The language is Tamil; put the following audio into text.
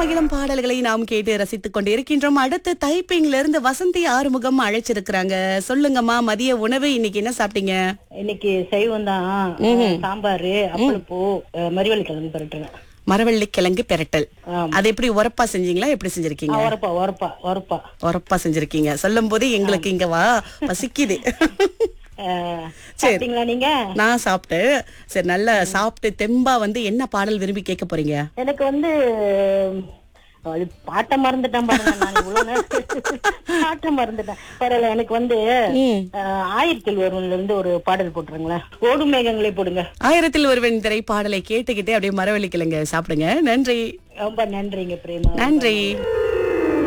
இளம் பாடல்களை நாம் கேட்டு ரசித்துக் கொண்டு இருக்கின்றோம் அடுத்து தைப்பிங்ல இருந்து வசந்தி ஆறுமுகம் அழைச்சிருக்கிறாங்க சொல்லுங்கம்மா மதிய உணவு இன்னைக்கு என்ன சாப்பிட்டீங்க இன்னைக்கு சைவம் தான் சாம்பார் அப்பளப்பூ மறிவள்ளி கிழங்கு பரட்டுங்க மரவள்ளி கிழங்கு பெரட்டல் ஆமா. அது எப்படி உரப்பா செஞ்சீங்களா எப்படி செஞ்சிருக்கீங்க உரப்பா உரப்பா உரப்பா உரப்பா செஞ்சிருக்கீங்க சொல்லும் போது எங்களுக்கு இங்க வா பசிக்குது அஹ், சாப்பிட்டீங்களா நீங்க நான் சாப்பிட்டு சரி நல்லா சாப்பிட்டு தெம்பா வந்து என்ன பாடல் விரும்பி கேட்க போறீங்க எனக்கு வந்து அது பாட்ட மறந்துட்டேன் பாருங்க நான் இவ்வளவு நேரம் பாட்ட மறந்துட்டேன் பரவாயில்ல எனக்கு வந்து ம். அஹ், ஆயிரத்தில் ஒருவன்ல இருந்து ஒரு பாடல் போட்டுருங்களேன் ஓடும் மேகங்களை போடுங்க ஆயிரத்தில் ஒருவன் திரை பாடலை கேட்டுக்கிட்டே அப்படியே மரவள்ளி கிழங்கு சாப்பிடுங்க நன்றி ரொம்ப நன்றிங்க பிரேமா நன்றி